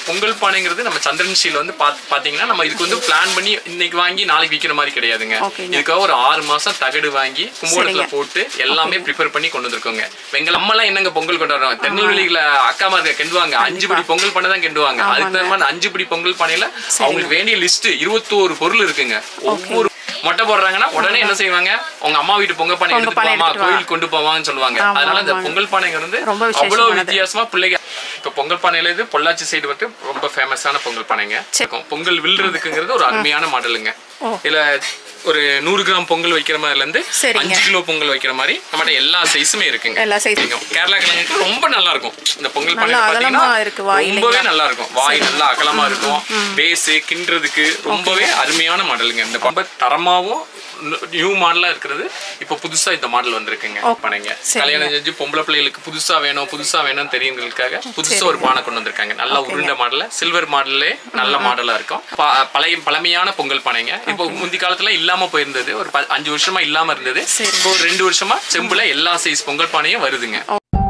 பொங்கல் பானைங்கிறது நம்ம சந்திரன் ஸ்டீல் வந்து பாத்- பாத்தீங்கன்னா நம்ம இதுக்கு வந்து பிளான் பண்ணி இன்னைக்கு வாங்கி நாளைக்கு விற்கிற மாதிரி கிடையாதுங்க ஓகேங்க. இதுக்காக ஒரு ஆறு மாசம் தகடு வாங்கி கும்போடத்துல சரிங்க. போட்டு எல்லாமே ப்ரிப்பேர் பண்ணி கொண்டு வந்திருக்கோங்க எங்க அம்மா எல்லாம் என்னங்க பொங்கல் கொண்டாடுறோம் திருநெல்வேலியில அக்கா மாதிரி கிண்டுவாங்க அஞ்சு படி பொங்கல் பண்ண தான் கிண்டுவாங்க அதுக்கு தகுந்த மாதிரி அஞ்சு படி பொங்கல் பானையில அவங்களுக்கு வேண்டிய லிஸ்ட் இருபத்தோரு பொருள் இருக்குங்க ஒவ்வொரு மொட்டை போடுறாங்கன்னா உடனே என்ன செய்வாங்க உங்க அம்மா வீட்டு பொங்கல் பானை பொங்கல் எடுத்துட்டு பானை போமா எடுத்துட்டு வா. கோயில் கொண்டு போவாங்கன்னு சொல்லுவாங்க ஆமா, அதனால இந்த ஆமாங்க. பொங்கல் பானைங்கிறது ரொம்ப அவ்வளவு விசேஷமானது. வித்தியாசமா பிள்ளைங்க இப்ப பொங்கல் பானையில இது பொள்ளாச்சி சைடு வந்து ரொம்ப ஃபேமஸான பொங்கல் பானைங்க இருக்கும். பொங்கல் வில்றதுக்குங்கிறது ஒரு அருமையான மாடலுங்க இதுல ஒரு நூறு கிராம் பொங்கல் வைக்கிற மாதிரில இருந்து சரிங்க. அஞ்சு கிலோ பொங்கல் வைக்கிற மாதிரி நம்மகிட்ட எல்லா சைஸுமே இருக்குங்க எல்லா size. இருக்கும். கேரளா கிழங்குக்கு ரொம்ப நல்லா இருக்கும் இந்த பொங்கல் பானை நல்லா பாத்தீங்கன்னா அகலமா இருக்கு வாய் ரொம்பவே இல்லைங்களா? நல்லா இருக்கும் வாய் நல்லா அகலமா இருக்கும் பேஸ் கிண்டுறதுக்கு ரொம்பவே அருமையான மாடலுங்க இந்த ரொம்ப தரமாவும் நியூ மாடலா இருக்கிறது இப்போ புதுசா இந்த மாடல் வந்திருக்குங்க பானைங்க சரிங்க. கல்யாணம் செஞ்சு பொம்பளை பிள்ளைகளுக்கு புதுசா வேணும் புதுசா வேணும்னு தெரியுங்கிறதுக்காக புதுசா ஒரு பானை கொண்டு வந்திருக்காங்க நல்ல உருண்டை மாடல்ல சில்வர் மாடல்லே நல்ல மாடலா இருக்கும் ப- பழைய பழமையான பொங்கல் பானைங்க இப்போ முந்தி காலத்துல இல்லாம போயிருந்தது ஒரு ப- அஞ்சு வருஷமா இல்லாம இருந்தது சரி. இப்போ ஒரு ரெண்டு வருஷமா செம்புல எல்லா சைஸ் பொங்கல் பானையும் வருதுங்க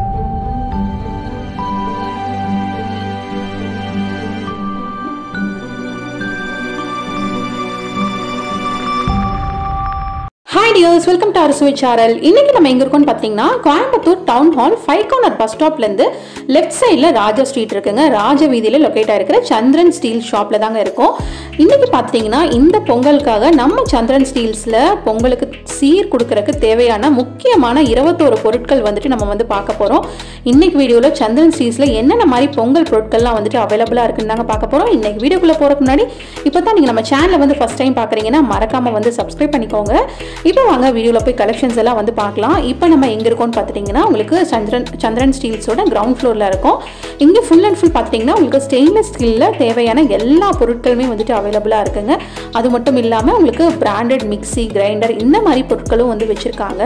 hi dears welcome to Arasuvai channel இன்னைக்கு நம்ம எங்க இருக்கோம்னு பார்த்தீங்கன்னா Coimbatore town hall five corner bus ஸ்டாப்லேருந்து லெஃப்ட் சைடில் ராஜா ஸ்ட்ரீட் இருக்குங்க ராஜ வீதியில் லொக்கேட் ஆயிருக்கிற சந்திரன் ஸ்டீல் ஷாப்பில் தாங்க இருக்கோம் இன்னைக்கு பார்த்தீங்கன்னா இந்த பொங்கலுக்காக நம்ம சந்திரன் ஸ்டீல்ஸில் பொங்கலுக்கு சீர் கொடுக்கறதுக்கு தேவையான முக்கியமான இருபத்தோரு பொருட்கள் வந்துட்டு நம்ம வந்து பார்க்க போகிறோம் இன்னைக்கு வீடியோவில் சந்திரன் ஸ்டீல்ஸில் என்னென்ன மாதிரி பொங்கல் பொருட்கள்லாம் வந்துட்டு அவைலபிளாக இருக்குன்னு தாங்க பார்க்க போகிறோம் இன்னைக்கு வீடியோக்குள்ளே போகிறதுக்கு முன்னாடி இப்போ தான் நீங்கள் நம்ம சேனலை வந்து ஃபஸ்ட் டைம் பார்க்குறீங்கன்னா மறக்காமல் வந்து சப்ஸ்கிரைப் பண்ணிக்கோங்க இப்போ வாங்க வீடியோவில் போய் கலெக்ஷன்ஸ் எல்லாம் வந்து பார்க்கலாம் இப்போ நம்ம எங்கே இருக்கோம்னு பார்த்துட்டிங்கன்னா உங்களுக்கு சந்திரன் சந்திரன் ஸ்டீல்ஸோட கிரவுண்ட் ஃப்ளோரில் இருக்கும் இங்கே ஃபுல் அண்ட் ஃபுல் பார்த்துட்டிங்கன்னா உங்களுக்கு ஸ்டெயின்லெஸ் ஸ்டீலில் தேவையான எல்லா பொருட்களுமே வந்துட்டு அவைலபிளாக இருக்குங்க அது மட்டும் இல்லாமல் உங்களுக்கு பிராண்டட் மிக்ஸி கிரைண்டர் இந்த மாதிரி பொருட்களும் வந்து வச்சுருக்காங்க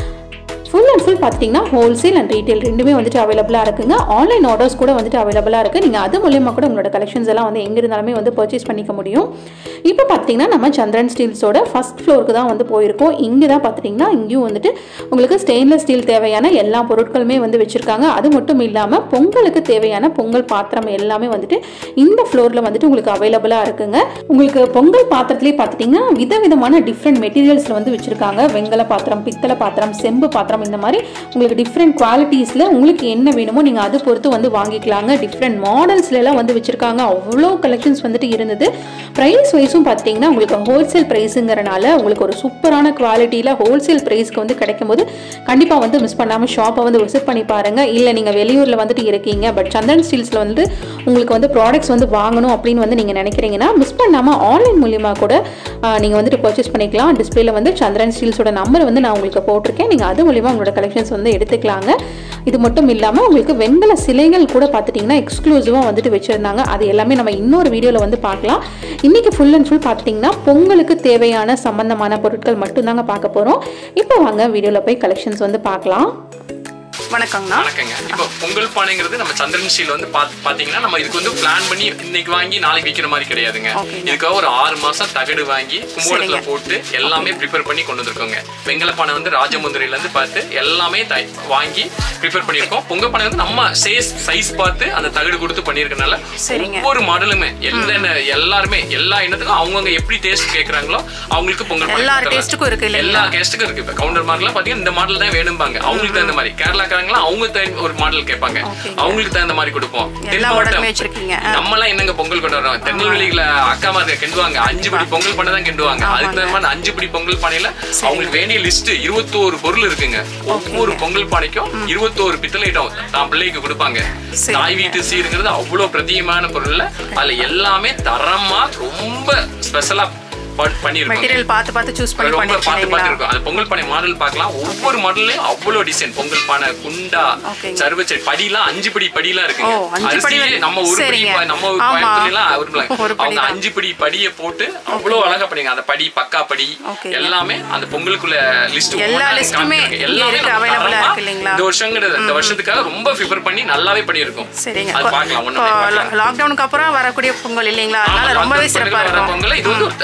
ஃபுல் அண்ட் ஃபுல் பார்த்துட்டிங்கன்னா ஹோல்சேல் அண்ட் ரீட்டைல் ரெண்டுமே வந்துட்டு அவைலபிளாக இருக்குங்க ஆன்லைன் ஆர்டர்ஸ் கூட வந்துட்டு அவைலபிளாக இருக்குது நீங்கள் அது மூலியமாக கூட உங்களோட கலெக்ஷன்ஸ் எல்லாம் வந்து எங்கே இருந்தாலுமே வந்து பர்ச்சேஸ் பண்ணிக்க முடியும் இப்போ பார்த்தீங்கன்னா நம்ம சந்திரன் ஸ்டீல்ஸோட ஃபர்ஸ்ட் ஃப்ளோருக்கு தான் வந்து போயிருக்கோம் இங்கே தான் பார்த்துட்டிங்கன்னா இங்கேயும் வந்துட்டு உங்களுக்கு ஸ்டெயின்லெஸ் ஸ்டீல் தேவையான எல்லா பொருட்களுமே வந்து வச்சுருக்காங்க அது மட்டும் இல்லாமல் பொங்கலுக்கு தேவையான பொங்கல் பாத்திரம் எல்லாமே வந்துட்டு இந்த ஃப்ளோரில் வந்துட்டு உங்களுக்கு அவைலபிளாக இருக்குங்க உங்களுக்கு பொங்கல் பாத்திரத்துலேயே பார்த்துட்டிங்கன்னா விதவிதமான டிஃப்ரெண்ட் மெட்டீரியல்ஸில் வந்து வச்சுருக்காங்க வெங்கல பாத்திரம் பித்தளை பாத்திரம் செம்பு பாத்திரம் இந்த மாதிரி உங்களுக்கு டிஃப்ரெண்ட் குவாலிட்டிஸில் உங்களுக்கு என்ன வேணுமோ நீங்கள் அது பொறுத்து வந்து வாங்கிக்கலாங்க டிஃப்ரெண்ட் மாடல்ஸ்ல எல்லாம் வந்து வச்சுருக்காங்க அவ்வளோ கலெக்ஷன்ஸ் வந்துட்டு இருந்தது ப்ரைஸ் வைஸும் பார்த்தீங்கன்னா உங்களுக்கு ஹோல்சேல் ப்ரைஸுங்கிறனால உங்களுக்கு ஒரு சூப்பரான குவாலிட்டியில் ஹோல்சேல் ப்ரைஸ்க்கு வந்து கிடைக்கும் போது கண்டிப்பாக வந்து மிஸ் பண்ணாமல் ஷாப்பை வந்து விசிட் பண்ணி பாருங்க இல்லை நீங்கள் வெளியூரில் வந்துட்டு இருக்கீங்க பட் சந்தன் ஸ்டீல்ஸில் வந்து உங்களுக்கு வந்து ப்ராடக்ட்ஸ் வந்து வாங்கணும் அப்படின்னு வந்து நீங்கள் நினைக்கிறீங்கன்னா மிஸ் பண்ணாமல் ஆன்லைன் மூலியமாக கூட நீங்கள் வந்துட்டு பர்ச்சேஸ் பண்ணிக்கலாம் டிஸ்பிளேல வந்து சந்திரன் ஸ்டீல்ஸோட நம்பர் வந்து நான் உங்களுக்கு போட்டிருக்கேன் நீங்கள் அது மூலியமாக உங்களோட கலெக்ஷன்ஸ் வந்து எடுத்துக்கலாங்க இது மட்டும் இல்லாமல் உங்களுக்கு வெண்கல சிலைகள் கூட பார்த்துட்டிங்கன்னா எக்ஸ்க்ளூசிவாக வந்துட்டு வச்சுருந்தாங்க அது எல்லாமே நம்ம இன்னொரு வீடியோவில் வந்து பார்க்கலாம் இன்றைக்கி ஃபுல் அண்ட் ஃபுல் பார்த்துட்டிங்கன்னா பொங்கலுக்கு தேவையான சம்பந்தமான பொருட்கள் மட்டும்தாங்க பார்க்க போகிறோம் இப்போ வாங்க வீடியோவில் போய் கலெக்ஷன்ஸ் வந்து பார்க்கலாம் வணக்கங்கண்ணா வணக்கங்க இப்போ பொங்கல் பானைங்கிறது நம்ம சந்திரன் ஸ்டீல் வந்து பாத்- பாத்தீங்கன்னா நம்ம இதுக்கு வந்து பிளான் பண்ணி இன்னைக்கு வாங்கி நாளைக்கு விற்கிற மாதிரி கிடையாதுங்க ஓகேங்க. இதுக்காக ஒரு ஆறு மாசம் தகடு வாங்கி கும்போடத்துல சரிங்க. போட்டு எல்லாமே ப்ரிப்பேர் பண்ணி கொண்டு வந்திருக்கோங்க வெங்கல பானை வந்து ராஜமுந்திரில இருந்து பார்த்து எல்லாமே தை- வாங்கி ப்ரிப்பேர் பண்ணியிருக்கோம் பொங்கல் பானை வந்து நம்ம சைஸ் சைஸ் பார்த்து அந்த தகடு கொடுத்து பண்ணியிருக்கனால சரிங்க. ஒவ்வொரு மாடலுமே என்னென்ன எல்லாருமே எல்லா இனத்துக்கும் அவங்கவுங்க எப்படி டேஸ்ட் கேக்குறாங்களோ அவங்களுக்கு பொங்கல் பானை எல்லா கொடுத்துடலாம். டேஸ்ட்டுக்கும் இருக்கு எல்லா இல்லைங்களா கெஸ்ட்டுக்கும் இருக்கு இப்போ கவுண்டர் மார்க்லாம் பாத்தீங்கன்னா இந்த மாடல் தான் வேணும்பாங்க அவங்களுக்கு தகுந்த மாதிரி கேரளாக்காரங்களாம் அவங்க தகுந்த ஒரு மாடல் கேட்பாங்க ஓகேங்க. அவங்களுக்கு தகுந்த மாதிரி கொடுப்போம் எல்லா தென் மாடலுமே மாவட்டம் வச்சிருக்கீங்க. நம்மலாம் என்னங்க பொங்கல் கொண்டாடுறோம் திருநெல்வேலியில அக்கா மாதிரி கிண்டுவாங்க அஞ்சு படி பொங்கல் பண்ண தான் கிண்டுவாங்க அதுக்கு தகுந்த மாதிரி அஞ்சு படி பொங்கல் பானையில அவங்களுக்கு வேண்டிய லிஸ்ட் இருபத்தோரு பொருள் இருக்குங்க ஒவ்வொரு பொங்கல் பானைக்கும் இருபத்தோரு பித்தளை ஐட்டம் தான் பிள்ளைக்கு கொடுப்பாங்க சரிங்க. தாய் வீட்டு சீருங்கிறது அவ்வளவு பிரத்தியமான பொருள்ல அதுல எல்லாமே தரமா ரொம்ப ஸ்பெஷலா பண்ணிருக்கோம் மெட்டீரியல் பார்த்து பார்த்து சூஸ் பண்ணி ரொம்ப பார்த்து பார்த்து பண்ணிருக்கீங்களா இருக்கும் அது பொங்கல் பானை மாடல் பார்க்கலாம் ஒவ்வொரு மாடல்லையும் அவ்வளோ டிசைன் பொங்கல் பானை குண்டா ஓகேங்க. சர்வச்சடி படிலாம் அஞ்சு படி படிலாம் இருக்குங்க ஓ, அஞ்சு படி அரிசியே வந்து- நம்ம ஒரு படி சரிங்க. ப- நம்ம ஆமா. கோயம்புத்தூர்லாம் ஒரு படி. ஒரு படி அவங்க தான். அஞ்சு படி படியை போட்டு அவ்வளோ அழகா பண்ணிங்க அந்த படி பக்கா படி ஓகேங்க. எல்லாமே அந்த பொங்கலுக்குள்ள லிஸ்ட் எல்லா listமே இங்க இருக்கு, available ஆ இருக்கு இல்லைங்களா? இந்த வருஷங்கிறது இந்த வருஷத்துக்காக ரொம்ப ப்ரிப்பேர் பண்ணி நல்லாவே பண்ணியிருக்கோம் சரிங்க அது பார்க்கலாம் ஒண்ணு பார்க்கலாம் லாக்டவுனுக்கு அப்புறம் வரக்கூடிய பொங்கல் இல்லைங்களா அதனால ஆமா, ரொம்பவே lockdown சிறப்பா பிறகு வர இருக்கும் பொங்கல் இது வந்து ஒரு- ஒரு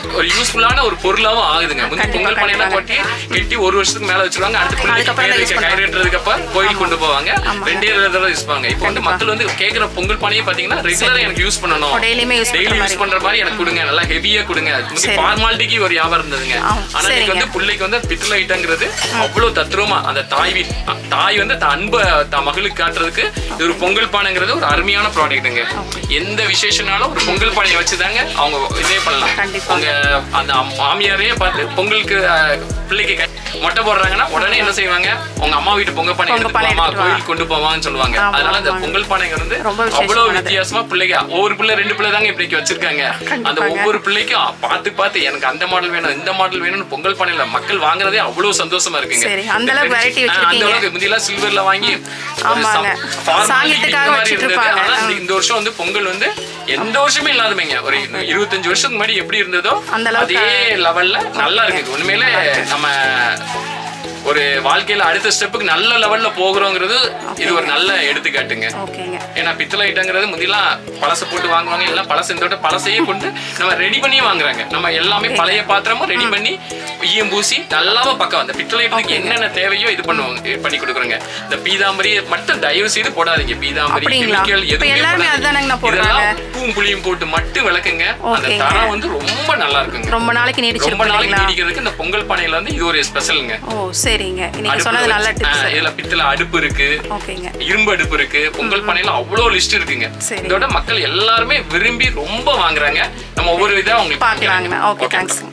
யூஸ்ஃபுல்லான ஒரு பொருளாவும் ஆகுதுங்க முந்தி கண்டிப்பா, பொங்கல் பானையெல்லாம் கொட்டி கட்டி ஒரு வருஷத்துக்கு மேல வச்சிருவாங்க அடுத்த பிள்ளைக்கு அதுக்கப்புறம் பேர் use வைக்க பண்ணுவாங்க. கயிறு கட்டுறதுக்கு அப்புறம் கோயில் கொண்டு போவாங்க ரெண்டே தடவை யூஸ் பண்ணுவாங்க இப்போ வந்து மக்கள் வந்து கேக்குற பொங்கல் பானையை பாத்தீங்கன்னா ரெகுலரா எனக்கு யூஸ் பண்ணணும் டெய்லியுமே யூஸ் டெய்லி பண்ற யூஸ் பண்ற மாதிரி எனக்கு கொடுங்க நல்லா ஹெவியா கொடுங்க சரி. ஃபார்மாலிட்டிக்கு ஒரு வியாபாரம் இருந்ததுங்க ஆ, ஆனா இன்னைக்கு சரிங்க. வந்து பிள்ளைக்கு வந்து பித்தளை ஐட்டங்கிறது அவ்வளவு தத்ரூபமா அந்த தாய் வீட் தாய் வந்து தன் அன்பை தன் மகளுக்கு காட்டுறதுக்கு இது ஒரு பொங்கல் பானைங்கிறது ஒரு அருமையான ப்ராடக்ட்டுங்க எந்த விசேஷனாலும் ஒரு பொங்கல் பானையை வச்சுதாங்க அவங்க இதே பண்ணலாம் கண்டிப்பா. அவங்க அந்த மாமியாரையே பார்த்து பொங்கலுக்கு அஹ், பிள்ளைக்கு கை- மொட்டை போடுறாங்கன்னா உடனே என்ன செய்வாங்க உங்க அம்மா வீட்டு பொங்கல் பானை பொங்கல் எடுத்து பானை போமா எடுத்துட்டு வா. கோயில் கொண்டு போவான்னு சொல்லுவாங்க ஆமா, அதனால இந்த ஆமாங்க. பொங்கல் பானைங்கிறது ரொம்ப அவ்வளவு விசேஷமானது. வித்தியாசமா பிள்ளைங்க ஒவ்வொரு பிள்ளை ரெண்டு பிள்ளை தாங்க இப்படிக்கு வச்சிருக்காங்க அந்த கண்டிப்பாங்க. ஒவ்வொரு பிள்ளைக்கும் பார்த்து பார்த்து எனக்கு அந்த மாடல் வேணும் இந்த மாடல் வேணும்னு பொங்கல் பானையில மக்கள் வாங்குறதே அவ்வளவு சந்தோஷமா இருக்குங்க சரி, அந்த அளவுக்கு variety ஆ, அந்த வச்சிருக்கீங்க. அளவுக்கு முந்தியெல்லாம் சில்வர்ல வாங்கி ஒரு ஆமாங்க. சம்- formality சாங்கியத்துக்காக இந்த மாதிரி வச்சிட்டு இருந்தது. இருப்பாங்க. ஆனா இந்த- இந்த வருஷம் வந்து பொங்கல் வந்து எந்த வருஷமே இல்லாதமைங்க ஒரு இருபத்தஞ்சு வருஷத்துக்கு முன்னாடி எப்படி இருந்ததோ அந்த அளவுக்கு அதே லெவல்ல நல்லா இருக்கு உண்மையிலே நம்ம ஒரு வாழ்க்கையில அடுத்த ஸ்டெப்புக்கு நல்ல லெவல்ல போகிறோங்கிறது இது ஒரு நல்ல எடுத்துக்காட்டுங்க ஓகேங்க ஏன்னா பித்தளை ஐட்டங்கிறது முந்திலாம் பழசை போட்டு வாங்குவாங்க எல்லாம் பழசு இந்த விட பழசையே கொண்டு நம்ம ரெடி பண்ணி வாங்குறாங்க நம்ம எல்லாமே பழைய பாத்திரமும் ரெடி பண்ணி ஈயம் பூசி நல்லாவும் பக்கம் அந்த பித்தளை ஐட்டத்துக்கு என்னென்ன தேவையோ இது பண்ணுவாங்க இது பண்ணி கொடுக்குறாங்க இந்த பீதாம்பரி மட்டும் தயவு செய்து போடாதீங்க பீதாம்பரி அப்படிங்களா? கெமிக்கல் இப்ப எதுவுமே எல்லாருமே போடாதீங்க. அதுதானங்கண்ணா போடுறாங்க. இதெல்லாம் உப்பும் புளியும் போட்டு மட்டும் விளக்குங்க அந்த ஓகேங்க. தரம் வந்து ரொம்ப நல்லா இருக்குங்க ரொம்ப நாளைக்கு ரொம்ப நீடிச்சிருக்கும் நாளைக்கு இல்லைங்களா நீடிக்கிறதுக்கு இந்த பொங்கல் பானையில வந்து இது ஒரு ஸ்பெஷலுங்க ஓ சரிங்க நீங்க அடுப்புல சொன்னது நல்ல வச்சு- ஆ, டிப்ஸ் இதுல பித்தளை அடுப்பு இருக்கு ஓகேங்க இரும்பு அடுப்பு இருக்கு பொங்கல் பானையில அவ்வளோ லிஸ்ட் இருக்குங்க சரி. இதோட மக்கள் எல்லாருமே விரும்பி ரொம்ப வாங்குறாங்க நம்ம ஒவ்வொரு இதா உங்களுக்கு பார்க்கலாங்கண்ணா ஓகே Okay. தேங்க்ஸ்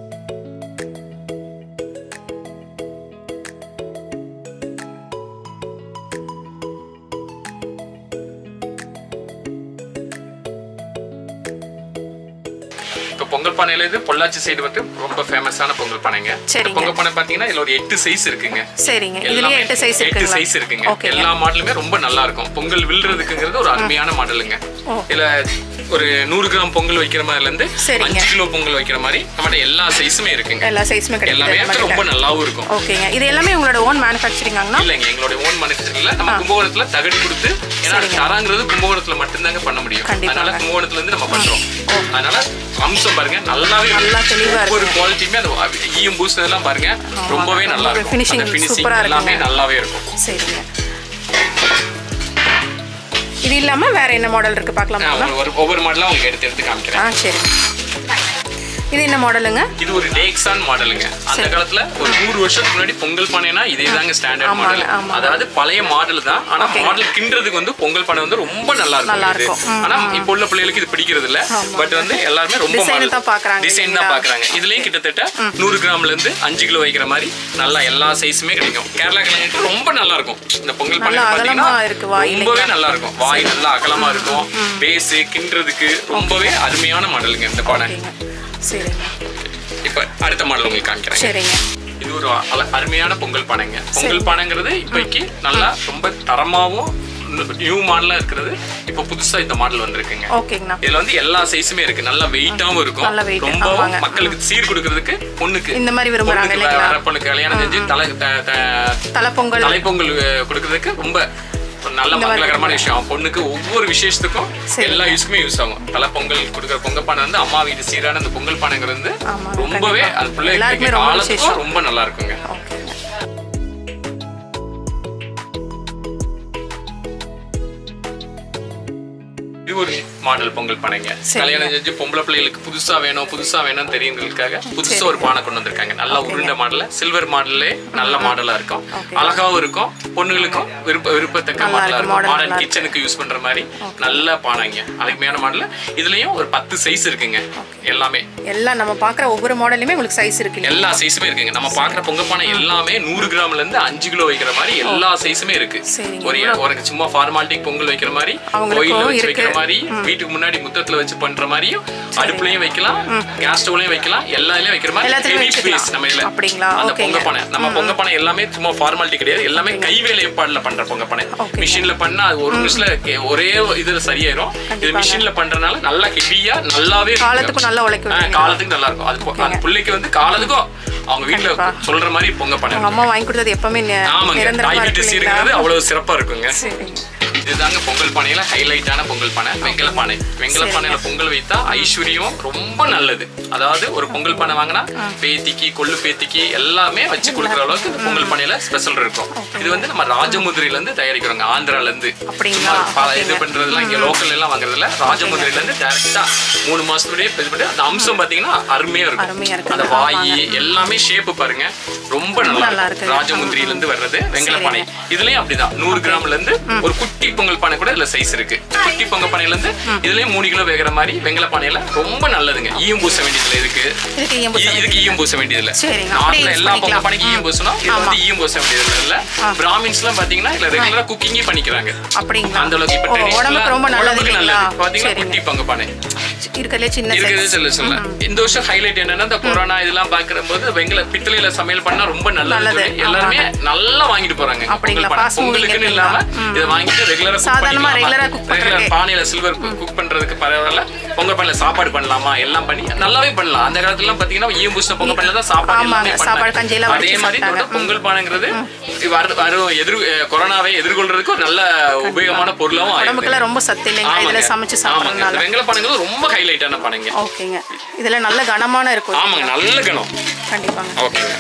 இப்போ பொங்கல் பானையில இது பொள்ளாச்சி சைடு வந்து ரொம்ப ஃபேமஸான பொங்கல் பானைங்க இந்த சரிங்க. பொங்கல் பானை பாத்தீங்கன்னா இதுல ஒரு எட்டு சைஸ் இருக்குங்க சரிங்க இதுலயே எல்லாமே எட்டு சைஸ் எட்டு இருக்குங்களா சைஸ் இருக்குங்க ஓகே எல்லா மாடலுமே ரொம்ப நல்லா இருக்கும் பொங்கல் வில்றதுக்குங்கிறது ஒரு அருமையான மாடலுங்க ஓ. இதுல ஒரு நூறு கிராம் பொங்கல் வைக்கிற மாதிரில இருந்து சரிங்க. அஞ்சு கிலோ பொங்கல் வைக்கிற மாதிரி நம்மகிட்ட எல்லா சைஸுமே இருக்குங்க எல்லா சைஸுமே எல்லாமே கிடைக்குது ரொம்ப நல்லாவும் இருக்கும் ஓகேங்க இது எல்லாமே உங்களோட ஓன் மேனுஃபேக்சரிங்காங்கண்ணா இல்லைங்க எங்களுடைய ஓன் மேனுஃபேக்சரிங்ல நம்ம கும்பகோணத்துல தகடு கொடுத்து ஏன்னா சரிங்க. தராங்கிறது கும்பகோணத்துல மட்டும்தாங்க பண்ண முடியும் கண்டிப்பாங்க. அதனால கும்பகோணத்துல இருந்து நம்ம பண்றோம் அதனால அம்சம் பாருங்க நல்லாவே இருக்கு. நல்லா தெளிவா ஒவ்வொரு குவாலிட்டியுமே அந்த ஈயம் பூஸ் இதெல்லாம் பாருங்க ரொம்பவே நல்லா ஒரு இருக்கும் finishing அந்த finishing சூப்பரா எல்லாமே இருக்குங்க. நல்லாவே இருக்கும் சரிங்க இது இல்லாம வேற என்ன மாடல் இருக்கு நான் பார்க்கலாமா உங்களுக்கு ஒரு ஒவ்வொரு மாடலா உங்களுக்கு எடுத்து எடுத்து காமிக்கிறேன் ஆ சரி இது என்ன மாடலுங்க இது ஒரு டேக்ஸான் மாடலுங்க அந்த காலத்துல ஒரு நூறு வருஷத்துக்கு முன்னாடி பொங்கல் பானைனா இதே தாங்க ஸ்டாண்டர்ட் ஆமாங்க, மாடல் ஆமாங்க. அதாவது பழைய மாடல் தான் ஆனா Okay. மாடல் கிண்டுறதுக்கு வந்து பொங்கல் பானை வந்து ரொம்ப நல்லா நல்லா இருக்கும் இருக்கும். இது. ஆனா இப்போ உள்ள பிள்ளைகளுக்கு இது பிடிக்கிறது இல்ல பட் வந்து எல்லாருமே ரொம்ப Design தான் பார்க்கறாங்க டிசைன் தான் இல்லைங்களா? பாக்குறாங்க இதுலயே கிட்டத்தட்ட நூறு கிராம்ல இருந்து அஞ்சு கிலோ வைக்கிற மாதிரி நல்லா எல்லா சைஸுமே கிடைக்கும் கேரளா கிளைண்ட் ரொம்ப நல்லா இருக்கும் இந்த பொங்கல் பானை நல்லா பாத்தீங்கன்னா அகலமா இருக்கு வாய் ரொம்பவே இல்லைங்களா? நல்லா இருக்கும் வாய் நல்லா அகலமா இருக்கும் பேஸ் கிண்டுறதுக்கு ரொம்பவே அருமையான மாடலுங்க இந்த பானை ஓகேங்க சரிங்க இப்ப அடுத்த மாடல் உங்களுக்கு காமிக்கிறேன் சரிங்க இது ஒரு அல- அருமையான பொங்கல் பானைங்க பொங்கல் பானைங்கிறது இப்போக்கி நல்லா ரொம்ப தரமாவும் நியூ மாடலா இருக்கிறது இப்போ புதுசா இந்த மாடல் வந்திருக்குங்க ஓகேங்கண்ணா இதுல வந்து எல்லா சைஸுமே இருக்கு நல்லா வெயிட்டாவும் இருக்கும் நல்ல weight, ரொம்பவும் ஆமாங்க. மக்களுக்கு சீர் கொடுக்கறதுக்கு பொண்ணுக்கு இந்த மாதிரி விரும்புறாங்க பொண்ணுக்கு இல்லைங்களா? வர பொண்ணுக்கு கல்யாணம் செஞ்சு தலை த- த- தலைப்பொங்கல் தலைப்பொங்கல் அஹ், கொடுக்கறதுக்கு ரொம்ப ஒரு நல்ல இந்த மாதிரி மங்களகரமான விஷயம் பொண்ணுக்கு ஒவ்வொரு விசேஷத்துக்கும் சரி. எல்லா யூஸ்க்குமே யூஸ் ஆகும் தலை பொங்கல் கொடுக்குற பொங்கல் பானை வந்து அம்மா வீட்டு சீரான அந்த பொங்கல் பானைங்கிறது வந்து ஆமாங்க, ரொம்பவே கண்டிப்பா. அது பிள்ளைகளுக்கு எல்லாருக்குமே ரொம்ப காலத்துக்கும் விசேஷம். ரொம்ப நல்லா இருக்குங்க ஓகேங்க இது ஒரு மாடல் பொங்கல் பானைங்க சரிங்க. கல்யாணம் செஞ்சு பொம்பளை பிள்ளைகளுக்கு புதுசா வேணும் புதுசா வேணும் தெரியுங்கிறதுக்காக புதுசா ஒரு பானை கொண்டு வந்திருக்காங்க நல்லா உருண்ட மாடல்ல சில்வர் மாடல்லே நல்ல மாடலா இருக்கும் Okay. அழகாவும் இருக்கும் பொண்ணுகளுக்கும் விருப்ப விருப்பத்தக்க நல்லா மாடலா இருக்கு, இருக்கும் model மாடர்ன் நல்லா கிச்சனுக்கு யூஸ் பண்ற மாதிரி நல்ல பானைங்க அழகுமையான மாடல் இதுலயும் ஒரு பத்து சைஸ் இருக்குங்க எல்லாமே எல்லாம் நம்ம பார்க்குற ஒவ்வொரு மாடலுமே உங்களுக்கு சைஸ் இருக்கு இல்லையா? எல்லா சைஸுமே இருக்குங்க நம்ம பாக்குற பொங்க பானை எல்லாமே நூறு கிராம்ல இருந்து அஞ்சு கிலோ வைக்கிற மாதிரி எல்லா சைஸுமே இருக்கு சரிங்க. ஒரு ஒரு சும்மா ஃபார்மாலிட்டிக் பொங்கல் வைக்கிற மாதிரி அவங்களுக்கும் கோயில்ல வச்சு இருக்கு. வைக்கிற மாதிரி வீட்டுக்கு முன்னாடி முத்தத்துல வச்சு பண்ற மாதிரியும் அடுப்புலயும் வைக்கலாம் கேஸ் ஸ்டவ்லயும் வைக்கலாம் எல்லா இதுலயும் வைக்கிற மாதிரி எல்லாத்துலயும் heavy வச்சுக்கலாம். space நம்ம இதுல அப்படிங்களா? அந்த ஓகேங்க. பொங்க பானை நம்ம பொங்க பானை எல்லாமே சும்மா ஃபார்மாலிட்டி கிடையாது எல்லாமே கைவேலை ஏற்பாடுல பண்ற பொங்க பானை ஓகேங்க. மிஷின்ல பண்ணா அது ஒரு நிமிஷத்துல கே- ஒரே இதுல சரியாயிரும் இது கண்டிப்பாங்க. மிஷின்ல பண்றதுனால நல்லா ஹெவியா நல்லாவே இருக்கும். காலத்துக்கும் நல்லா உழைக்கும் ஆ, இல்லைங்களா? காலத்துக்கு நல்லா இருக்கும் அது பொ- அந்த பிள்ளைக்கு வந்து காலத்துக்கும் அவங்க வீட்ல கண்டிப்பா. சொல்ற மாதிரி பொங்க பண்ண உங்க அம்மா வாங்கி கொடுத்தது எப்பவுமே நி- ஆமாங்க நிரந்தரமா தாய் இருக்கு வீட்டு இல்லைங்களா? சீருங்கிறது அவ்வளவு சிறப்பா இருக்குங்க சரிங்க இதுதாங்க பொங்கல் பானையில ஹைலைட்டான பொங்கல் பானை வெங்கல பானை வெங்கல பானையில பொங்கல் வைத்தா ஐஸ்வர்யம் ரொம்ப நல்லது அதாவது ஒரு பொங்கல் பானை வாங்கினா பேத்திக்கு கொள்ளு பேத்திக்கு எல்லாமே வச்சு கொடுக்குற அளவுக்கு இந்த பொங்கல் பானையில ஸ்பெஷல் இருக்கும் இது வந்து நம்ம ராஜமுதிரில இருந்து தயாரிக்கிறோங்க ஆந்திரால இருந்து அப்படிங்களா? சும்மா பல இது பண்றதுலாம் இங்க லோக்கல் எல்லாம் வாங்குறதுல ராஜமுதிரில இருந்து டைரக்டா மூணு மாசத்துலயே இது பண்ணி அந்த அம்சம் பாத்தீங்கன்னா அருமையா அருமையா இருக்கும் இருக்கு. அந்த வாயி எல்லாமே ஷேப் பாருங்க ரொம்ப நல்லா நல்லா இருக்கும் இருக்கு. ராஜமுந்திரியில இருந்து வர்றது வெங்கல பானை இதுலயும் அப்படிதான் நூறு கிராம்ல இருந்து ஒரு குட்டி பொங்கல் பானை கூட இதுல சைஸ் இருக்கு குட்டி பொங்கல் பானையில இருந்து இதுலயும் மூணு கிலோ வேகிற மாதிரி வெங்கல பானையில ரொம்ப நல்லதுங்க ஈயம் பூச வேண்டியதுல இருக்கு இதுக்கு ஈயம் பூச இ- இதுக்கு ஈயம் பூச வேண்டியதுல சரிங்க, அப்படியே நாட்டுல use எல்லா பொங்கல் பண்ணிக்கலாம். பானைக்கு ஈயம் பூசணும் இது வந்து ஈயம் பூச வேண்டியதுல இல்ல பிராமின்ஸ் எல்லாம் பாத்தீங்கன்னா இதுல ரெகுலரா குக்கிங்கே பண்ணிக்கிறாங்க அப்படிங்களா அந்த அளவுக்கு இப்ப ஓ, traditional உடம்புக்கு ரொம்ப நல்லது உடம்புக்கு இல்லைங்களா நல்லது பாத்தீங்கன்னா சரிங்க குட்டி பொங்கல் பானை இருக்கிறதுலே சின்ன இருக்கிறதே size. சொல்ல சொல்ல இந்த வருஷம் ஹைலைட் என்னன்னா இந்த கொரோனா இதெல்லாம் பாக்குற போது வெங்கல பித்தளையில சமையல் பண்ணா ரொம்ப நல்லது நல்லது, சொல்லி எல்லாருமே நல்லா வாங்கிட்டு போறாங்க இந்த அப்படிங்களா? பொங்கல் பானை. fast moving பொங்கலுக்குன்னு இல்லாம இருக்குங்களா? இதை வாங்கிட்டு ரெகுலரா சாதாரணமா regular ஆ cook பண்றதுக்கு. பானையில சில்வர் குக் பண்றதுக்கு பரவாயில்ல பொங்கல் பானையில சாப்பாடு பண்ணலாமா எல்லாம் பண்ணி நல்லாவே பண்ணலாம் அந்த காலத்துல எல்லாம் பாத்தீங்கன்னா ஈயம் பூசின பொங்கல் பானையில தான் சாப்பாடு ஆமாங்க, எல்லாமே பண்ணாங்க. சாப்பாடு கஞ்சி எல்லாம் அதே வடிச்சு மாதிரி சாப்பிட்டாங்க. இதோட பொங்கல் பானைங்கிறது வரு- வரும் எதிர் அஹ் கொரோனாவை எதிர்கொள்றதுக்கு ஒரு நல்ல உபயோகமான பொருளாவும் ஆயிடுது. உடம்புக்குலாம் ரொம்ப சத்து இல்லைங்க இதுல ஆமாங்க. சமைச்சு ஆமாங்க. சாப்பிட்றதுனால இந்த வெங்கல பானைங்கிறது ரொம்ப ஹைலைட்டான பானைங்க ஓகேங்க இதுல நல்ல கனமான இருக்கும் ஆமாங்க நல்ல கணம் கண்டிப்பாங்க ஓகேங்க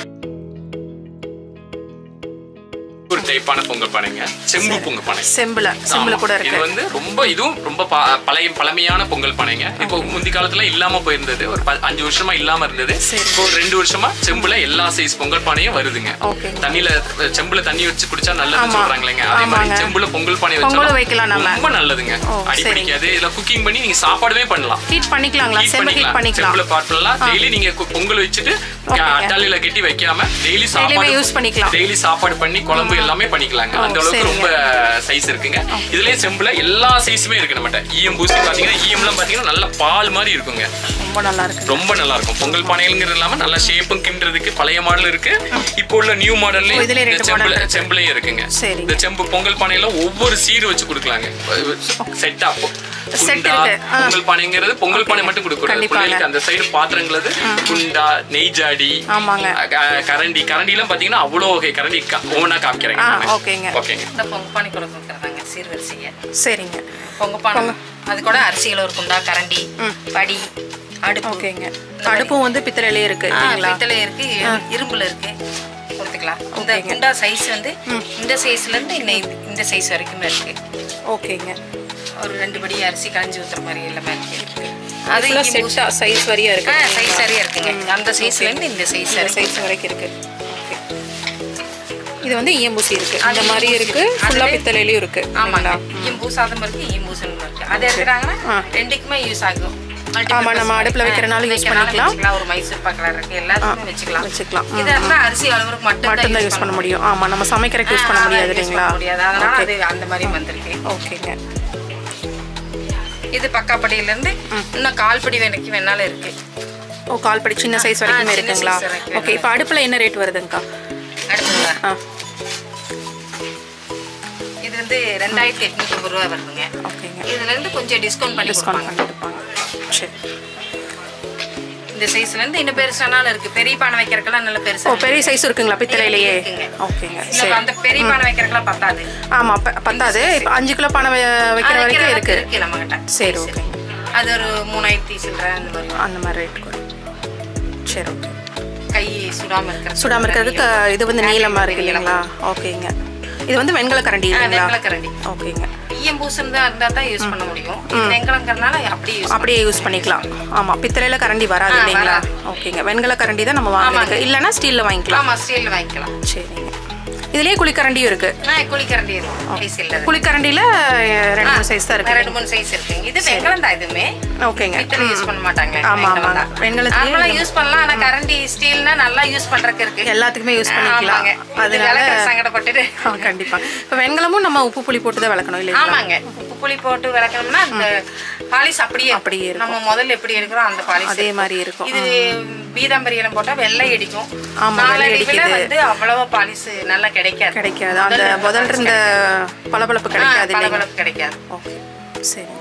ஒரு டைப்பான பொங்கல் பானைங்க செம்பு பொங்கல் பானை செம்புல செம்புல கூட இது இருக்கு வந்து ரொம்ப இதுவும் ரொம்ப ப- பழைய பழமையான பொங்கல் பானைங்க இப்போ முந்தி காலத்துல இல்லாம போயிருந்தது ஒரு ப- அஞ்சு வருஷமா இல்லாம இருந்தது சரி. இப்போ ஒரு ரெண்டு வருஷமா செம்புல எல்லா சைஸ் பொங்கல் பானையும் வருதுங்க ஓகேங்க. தண்ணியில செம்புல தண்ணி வச்சு குடிச்சா நல்லதுன்னு ஆமா. சொல்றாங்களேங்க அதே மாதிரி ஆமாங்க. செம்புல பொங்கல் பானை பொங்கலும் வச்சா வைக்கலாம் நம்ம. ரொம்ப நல்லதுங்க ஓ, அடி சரிங்க. பிடிக்காது இதுல குக்கிங் பண்ணி நீங்க சாப்பாடுமே பண்ணலாம் ஹீட் பண்ணிக்கலாங்களா ஹீட் செம்பு ஹீட் பண்ணிக்கலாம் செம்புல பாட் பண்ணலாம் டெய்லி நீங்க கு- பொங்கல் வச்சுட்டு அட்டாலில கட்டி வைக்காம டெய்லி சாப்பாடு use பண்ணிக்கலாம். டெய்லி சாப்பாடு பண்ணி குழம்பு எல்லாமே பண்ணிக்கலாங்க அந்த அளவுக்கு சரிங்க. ரொம்ப சைஸ் இருக்குங்க இதுலயே செம்புல எல்லா சைஸுமே இருக்கு நம்மகிட்ட ஈயம் பூசி பாத்தீங்கன்னா ஈயம்லாம் பாத்தீங்கன்னா நல்ல பால் மாதிரி இருக்குங்க ரொம்ப நல்லா இருக்கு ரொம்ப நல்லா இருக்கும் பொங்கல் பானைங்கிறது இல்லாம நல்ல ஷேப்பும் கிண்டுறதுக்கு பழைய மாடல் இருக்கு இப்போ உள்ள நியூ ஓ, மாடல்லயும் இதுலயே இந்த ரெண்டு செம்புல model இருக்கு. செம்புலயும் இருக்குங்க சரிங்க. இந்த செம்பு பொங்கல் பானையில ஒவ்வொரு சீர் வச்சு கொடுக்கலாங்க செட்டா Set குண்டா இருக்கு. ஆ. பொங்கல் பொங்கல் பானைங்கிறது பொங்கல் பானை மட்டும் கொடுக்கூடாது கண்டிப்பாங்க. பிள்ளைகளுக்கு அந்த சைடு பாத்திரங்கிறது குண்டா நெய் ஜாடி ஆமாங்க. அஹ் கரண்டி கரண்டி எல்லாம் பாத்தீங்கன்னா அவ்வளோ வகை கரண்டி கா- ஒவ்வொன்றா காமிக்கிறேங்க ஆ, நானு. ஓகேங்க. ஓகேங்க இந்த பொங்கப்பானை கூட கொடுக்குறதாங்க சீர்வரிசையை சரிங்க பொங்கப்பானை அது கூட அரிசிகள் ஒரு குண்டா கரண்டி படி அடுப்பு ஓகேங்க அடுப்பும் வந்து பித்தளையிலே இருக்கு ஆ, இல்லைங்களா பித்தளை இருக்கு இரும்புல இருக்கு கொடுத்துக்கலாம் இந்த ஓகேங்க. குண்டா சைஸ் வந்து இந்த சைஸ்ல இருந்து இன்ன- இந்த சைஸ் வரைக்குமே இருக்கு ஓகேங்க ஒரு ரெண்டு படி அரிசி களைஞ்சி ஊத்துற மாதிரி எல்லாமே இருக்கு அது ஃபுல்லாக செட்டா சைஸ் வரியா இருக்கு சைஸ் சரியா இருக்குங்க அந்த சைஸ்ல இருந்து இந்த சைஸ் இந்த வரைக்கும் சைஸ் வரைக்கும் இருக்கு ஓகே இது வந்து ஈயம்பூசி இருக்கு அது அந்த மாதிரி ஈயம்பூசி இருக்கு இருக்கு. ஃபுல்லா அதுலே- பித்தளையிலயும் இருக்கு ஆமாங்க இல்லைங்களா? ஈயம் பூசாதம் இருக்கு ஈயம் பூசணும் இருக்கு அது எடுக்கிறாங்கன்னா ரெண்டுக்குமே யூஸ் ஆகும் ஆமா, நம்ம அடுப்புல வைக்கிறனாலும் use பண்ணிக்கலாம். ஒரு மைசூர் பாக்கலா இருக்கு எல்லாத்துக்குமே வச்சுக்கலாம் வச்சுக்கலாம். இது இருந்தா அரிசி அளவுக்கு மட்டும் மட்டும்தான் யூஸ் பண்ண முடியும் ஆமா நம்ம சமைக்கிறதுக்கு யூஸ் பண்ண முடியாது இல்லைங்களா முடியாது அதனால அது அந்த மாதிரி வந்திருக்கு ஓகேங்க இது பக்காப்படியில இருந்து இன்னும் கால்படி வரைக்கும் வேணாலும் இருக்கு ஓ கால் படி சின்ன சைஸ் வரைக்குமே சின்ன இருக்குங்களா size வரைக்கும் ஓகே இப்போ அடுப்புல என்ன ரேட் வருதுங்கக்கா அடுப்புங்களா ஆ இது வந்து ரெண்டாயிரத்தி எட்நூத்தி ஐம்பது ரூபா வருதுங்க ஓகேங்க இதுல இருந்து கொஞ்சம் டிஸ்கவுண்ட் பண்ணி டிஸ்கவுண்ட் கொடுப்பாங்க பண்ணிருப்பாங்க சரி இந்த சைஸ்ல இருந்து இன்னும் பெருசானாலும் இருக்கு பெரிய பானை வைக்கிறதுக்கெல்லாம் நல்ல ஓ பெருசா பெரிய சைஸ் இருக்குங்களா பித்தளையிலேயே இருக்குங்க. ஓகேங்க இல்ல, சரி அந்த பெரிய பானை வைக்கிறதுக்கெல்லாம் பத்தாது ஆமா ப- பத்தாது இப்போ அஞ்சு கிலோ பணம் வைக்கிற அது வரைக்கும் வைக்கிற இருக்கு இருக்கு நம்ம கிட்ட சரி ஓகே அது ஒரு மூணாயிரத்தி சில்லற அந்த மாதிரி வரும். அந்த மாதிரி ரேட் கூட சரி ஓகே கை சுடாம இருக்கிற சுடாம இருக்கிறதுக்கு இது வந்து நீளமா இருக்கு இல்லைங்களா ஓகேங்க இது வந்து வெண்கல கரண்டி இல்லைங்களா வெள்ளக்கரண்டி ஓகேங்க ஈயம் பூசம் தான் இருந்தா தான் யூஸ் பண்ண முடியும் இது வெங்கலங்கிறனால அப்படியே யூஸ் அப்படியே யூஸ் பண்ணிக்கலாம் ஆமா பித்தளையில கரண்டி வராது ஆ, இல்லைங்களா வராது. ஓகேங்க வெண்கல கரண்டி தான் நம்ம வாங்குறதுக்கு இல்லைன்னா ஸ்டீல்ல வாங்கிக்கலாம் ஆமா ஸ்டீல் வாங்கிக்கலாம் சரிங்க இதுலயே குழிக்கரண்டியும் இருக்கு ஆ குழிக்கரண்டி இருக்கு பீஸில் குழிக்கரண்டியில அஹ், ரெண்டு மூணு சைஸ் தான் இருக்கு ரெண்டு மூணு சைஸ் இருக்கு இது வெங்கலம் தான் இதுவுமே ஓகேங்க பித்தளை யூஸ் பண்ண மாட்டாங்க ஆமா, ஆமாங்க. வெண்கலத்திலேயே நார்மலா யூஸ் பண்ணலாம் ஆனா கரண்டி ஸ்டீல்னா நல்லா யூஸ் பண்றதுக்கு இருக்கு எல்லாத்துக்குமே யூஸ் பண்ணிக்கலாம் ஆமாங்க இது அதனால விளக்குற சங்கடப்பட்டுட்டு ஆ, கண்டிப்பா இப்போ வெண்கலமும் நம்ம உப்பு புளி போட்டு தான் விளக்கணும் இல்லைங்களா ஆமாங்க உப்பு புளி போட்டு விளக்கணும்னா அந்த பாலிஷ் அப்படியே அப்படியே இருக்கும். நம்ம முதல்ல எப்படி எடுக்கிறோம் அந்த பாலிஷ் அதே மாதிரி இருக்கும் இது பீதாம்பரியலம் போட்டா வெள்ளை அடிக்கும் ஆமா, வெள்ளை நாளடைவுல அடிக்குது. வந்து அவ்வளவா பாலிஷ் நல்லா கிடைக்காது கிடைக்காது அந்த முதல்ல இருந்த பளபளப்பு கிடைக்காது இல்லைங்களா பளபளப்பு கிடைக்காது ஓகே சரி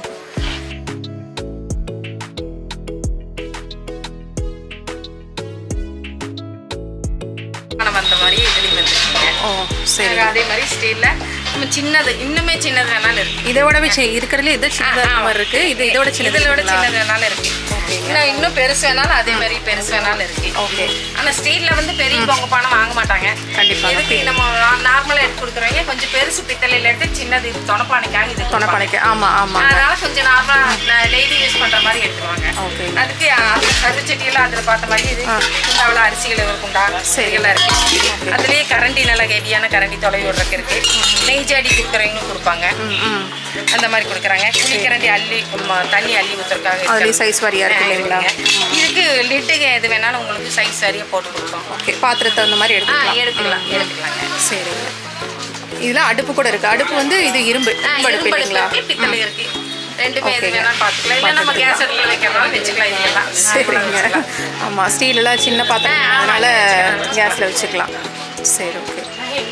நம்ம அந்த மாதிரி இதுலயும் வந்துருக்கீங்க ஓ சரி அதே மாதிரி ஸ்டீல்ல நம்ம சின்னது இன்னுமே சின்னது வேணாலும் இருக்கு இதோட வச்சு இருக்கிறதுல இது சின்னதா இருக்க மாதிரி இருக்கு இது இதோட சின்னது இதோட இருக்குங்களா? சின்னது வேணாலும் இருக்கு இன்னும் இன்னும் பெருசு வேணாலும் அதே மாதிரி பெருசு வேணாலும் இருக்கு ஓகே ஆனா ஸ்டீல்ல வந்து பெரிய பொங்க பானை வாங்க மாட்டாங்க கண்டிப்பா. இதுக்கு நம்ம நார்மலா எடுத்து கொடுக்குறவங்க கொஞ்சம் பெருசு பித்தளையில எடுத்து சின்னது இது தொணப்பானைக்காக இது தொணப்பானைக்கு ஆமா ஆமா அதனால கொஞ்சம் நார்மலா டெய்லி யூஸ் பண்ற மாதிரி எடுத்துருவாங்க ஓகே அதுக்கு அந்த கருச்சட்டியெல்லாம் அதுல பார்த்த மாதிரி இது குண்டாவில் அரிசிகள் ஒரு குண்டா சரிகள்லாம் இருக்கு அதுலயே கரண்டி நல்லா ஹெவியான கரண்டி தொலை விடுறதுக்கு இருக்கு நெய் ஜாடி கொடுக்குறவங்களும் கொடுப்பாங்க அந்த மாதிரி கொடுக்குறாங்க குழி கரண்டி அள்ளி ம, தண்ணி அள்ளி ஊத்துறதுக்காக அதுலயே இருக்கு. சைஸ் வாரியா இருக்கு ஆ, இல்லைங்களா இருக்குங்க. இதுக்கு லிட்டுக்கு எது வேணாலும் உங்களுக்கு சைஸ் சரியா போட்டு கொடுப்போம் ஓகே பாத்திரத்தை அந்த மாதிரி ஆ எடுத்துக்கலாம் எடுத்துக்கலாம் எடுத்துக்கலாங்க சரிங்க இதுல அடுப்பு கூட இருக்கு அடுப்பு வந்து இது இரும்பு ஆ, இரும்பு அடுப்பு இரும்பு இல்லைங்களா இருக்கு, பித்தளை இருக்கு ரெண்டுமே எது ஓகேங்க. வேணாலும் பார்த்துக்கலாம் இல்லை நம்ம கேஸ் அடுப்பில் வைக்கிறதாலும் வச்சுக்கலாம் இதெல்லாம் சரிங்க ஆமா ஸ்டீல் எல்லாம் சின்ன பாத்திரம் ஆ, ஆமா, அதனால வச்சுக்கலாம். கேஸ்ல வச்சுக்கலாம் சரி ஓகே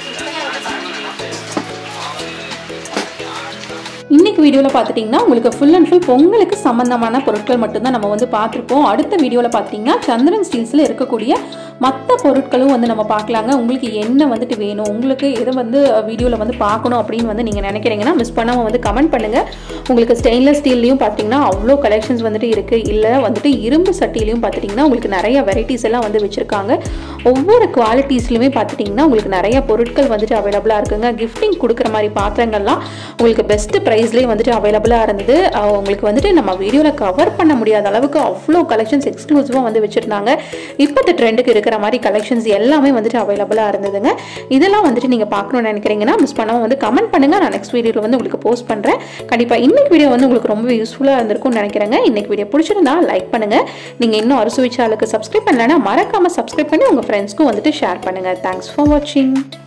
இன்னைக்கு வீடியோவில் பார்த்துட்டிங்கன்னா உங்களுக்கு ஃபுல் அண்ட் ஃபுல் பொங்கலுக்கு சம்மந்தமான பொருட்கள் மட்டும்தான் நம்ம வந்து பார்த்துருப்போம் அடுத்த வீடியோவில் பார்த்தீங்கன்னா சந்திரன் ஸ்டீல்ஸில் இருக்கக்கூடிய மற்ற பொருட்களும் வந்து நம்ம பார்க்கலாங்க உங்களுக்கு என்ன வந்துட்டு வேணும் உங்களுக்கு எதை வந்து வீடியோவில் வந்து பார்க்கணும் அப்படின்னு வந்து நீங்கள் நினைக்கிறீங்கன்னா மிஸ் பண்ணாமல் வந்து கமெண்ட் பண்ணுங்கள் உங்களுக்கு ஸ்டெயின்லெஸ் ஸ்டீல்லையும் பார்த்தீங்கன்னா அவ்வளோ கலெக்ஷன்ஸ் வந்துட்டு இருக்குது இல்லை வந்துட்டு இரும்பு சட்டிலையும் பார்த்துட்டிங்கன்னா உங்களுக்கு நிறைய வெரைட்டிஸ் எல்லாம் வந்து வச்சுருக்காங்க ஒவ்வொரு குவாலிட்டிஸ்லையுமே பார்த்துட்டிங்கன்னா உங்களுக்கு நிறைய பொருட்கள் வந்துட்டு அவைலபிளாக இருக்குங்க கிஃப்டிங் கொடுக்குற மாதிரி பாத்திரங்கள்லாம் உங்களுக்கு பெஸ்ட் ப்ரைஸ்லேயே வந்துட்டு அவைலபிளாக இருந்தது அஹ் உங்களுக்கு வந்துட்டு நம்ம வீடியோவில் கவர் பண்ண முடியாத அளவுக்கு அவ்வளோ கலெக்ஷன்ஸ் எக்ஸ்க்ளூசிவாக வந்து வச்சுருந்தாங்க இப்போத்த ட்ரெண்டுக்கு இருக்கிற மாதிரி கலெக்ஷன்ஸ் எல்லாமே வந்துட்டு அவைலபிளாக இருந்ததுங்க இதெல்லாம் வந்துட்டு நீங்கள் பார்க்கணும்னு நினைக்கிறீங்கன்னா மிஸ் பண்ணாமல் வந்து கமெண்ட் பண்ணுங்கள் நான் நெக்ஸ்ட் வீடியோவில் வந்து உங்களுக்கு போஸ்ட் பண்ணுறேன் கண்டிப்பாக இன்னைக்கு வீடியோ வந்து உங்களுக்கு ரொம்ப யூஸ்ஃபுல்லாக இருந்திருக்கும்னு நினைக்கிறேங்க இன்னைக்கு வீடியோ பிடிச்சிருந்தா லைக் பண்ணுங்கள் நீங்கள் இன்னும் அறுசுவை சேனலுக்கு சப்ஸ்கிரைப் பண்ணலைன்னா மறக்காமல் சப்ஸ்கிரைப் பண்ணி உங்கள் ஃப்ரெண்ட்ஸ்க்கும் வந்துட்டு ஷேர் பண்ணுங்கள் தேங்க்ஸ் ஃபார் வாட்சிங்